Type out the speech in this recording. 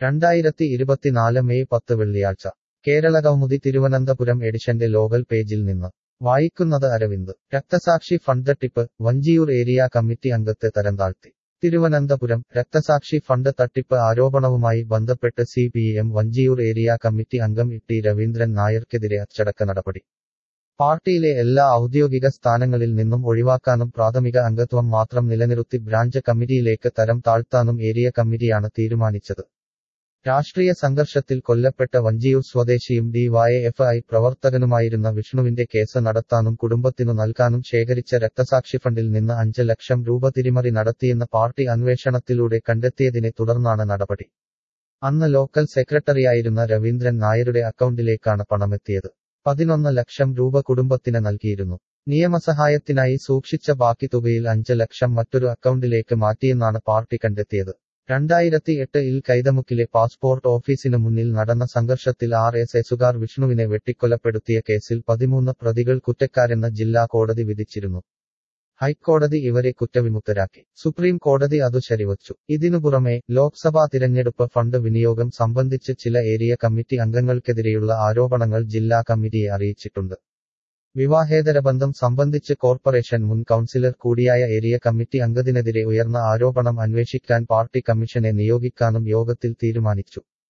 രണ്ടായിരത്തി ഇരുപത്തിനാല് മെയ് പത്ത് വെള്ളിയാഴ്ച കേരള കൗമുദി തിരുവനന്തപുരം എഡിഷന്റെ ലോകൽ പേജിൽ നിന്ന് വായിക്കുന്നത് അരവിന്ദ് രക്തസാക്ഷി ഫണ്ട് തട്ടിപ്പ് വഞ്ചിയൂർ ഏരിയ കമ്മിറ്റി അംഗത്തെ തരംതാഴ്ത്തി തിരുവനന്തപുരം രക്തസാക്ഷി ഫണ്ട് തട്ടിപ്പ് ആരോപണവുമായി ബന്ധപ്പെട്ട് C P M Vanchiyoor area committee അംഗം ഇ രവീന്ദ്രൻ നായർക്കെതിരെ അച്ചടക്ക നടപടി പാർട്ടിയിലെ എല്ലാ ഔദ്യോഗിക സ്ഥാനങ്ങളിൽ നിന്നും ഒഴിവാക്കാനും പ്രാഥമിക അംഗത്വം മാത്രം നിലനിർത്തി ബ്രാഞ്ച് കമ്മിറ്റിയിലേക്ക് തരം താഴ്ത്താനും ഏരിയ കമ്മിറ്റിയാണ് തീരുമാനിച്ചത് രാഷ്ട്രീയ സംഘർഷത്തിൽ കൊല്ലപ്പെട്ട വഞ്ചിയൂർ സ്വദേശിയും ഡിവൈഎഫ്ഐ പ്രവർത്തകനുമായിരുന്ന വിഷ്ണുവിന്റെ കേസ് നടത്താനും കുടുംബത്തിനു നൽകാനും ശേഖരിച്ച രക്തസാക്ഷി ഫണ്ടിൽ നിന്ന് അഞ്ച് ലക്ഷം രൂപ തിരിമറി നടത്തിയെന്ന് പാർട്ടി അന്വേഷണത്തിലൂടെ കണ്ടെത്തിയതിനെ തുടർന്നാണ് നടപടി അന്ന് ലോക്കൽ സെക്രട്ടറിയായിരുന്ന രവീന്ദ്രൻ നായരുടെ അക്കൗണ്ടിലേക്കാണ് പണമെത്തിയത് പതിനൊന്ന് ലക്ഷം രൂപ കുടുംബത്തിന് നൽകിയിരുന്നു നിയമസഹായത്തിനായി സൂക്ഷിച്ച ബാക്കി തുകയിൽ അഞ്ച് ലക്ഷം മറ്റൊരു അക്കൗണ്ടിലേക്ക് മാറ്റിയെന്നാണ് പാർട്ടി കണ്ടെത്തിയത് രണ്ടായിരത്തി എട്ടിൽ കൈതമുക്കിലെ പാസ്പോർട്ട് ഓഫീസിനു മുന്നിൽ നടന്ന സംഘർഷത്തിൽ ആർ എസ് എസുകാർ വിഷ്ണുവിനെ വെട്ടിക്കൊലപ്പെടുത്തിയ കേസിൽ പതിമൂന്ന് പ്രതികൾ കുറ്റക്കാരെന്ന് ജില്ലാ കോടതി വിധിച്ചിരുന്നു ഹൈക്കോടതി ഇവരെ കുറ്റവിമുക്തരാക്കി സുപ്രീം കോടതി അതു ശരിവച്ചു ഇതിനു പുറമെ ലോക്സഭാ തിരഞ്ഞെടുപ്പ് ഫണ്ട് വിനിയോഗം സംബന്ധിച്ച് ചില ഏരിയ കമ്മിറ്റി അംഗങ്ങൾക്കെതിരെയുള്ള ആരോപണങ്ങൾ ജില്ലാ കമ്മിറ്റിയെ അറിയിച്ചിട്ടുണ്ട് വിവാഹേതര ബന്ധം സംബന്ധിച്ച് കോർപ്പറേഷൻ മുൻ കൌൺസിലർ കൂടിയായ ഏരിയ കമ്മിറ്റി അംഗത്തിനെതിരെ ഉയർന്ന ആരോപണം അന്വേഷിക്കാൻ പാർട്ടി കമ്മീഷനെ നിയോഗിക്കാനും യോഗത്തിൽ തീരുമാനിച്ചു